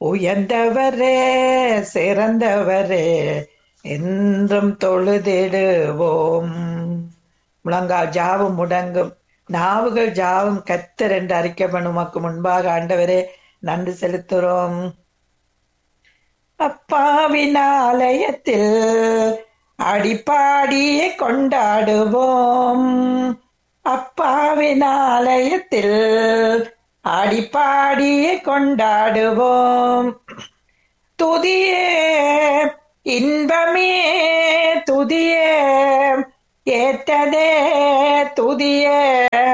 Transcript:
உயர்ந்தவரே சிறந்தவரே என்றும் தொழுதிடுவோம் முழங்கால் ஜாவும் முடங்கும் நாவுகள் ஜாவும் கத்தர் என்று அறிக்கப்படும் உமக்கு முன்பாக ஆண்டவரே நன்றி செலுத்துகிறோம் அப்பாவின் ஆலயத்தில் அடிப்பாடியே கொண்டாடுவோம் அப்பாவின் ஆலயத்தில் அடிப்பாடியே கொண்டாடுவோம் துதியே இன்பமே துதியே ஏற்றதே துதியே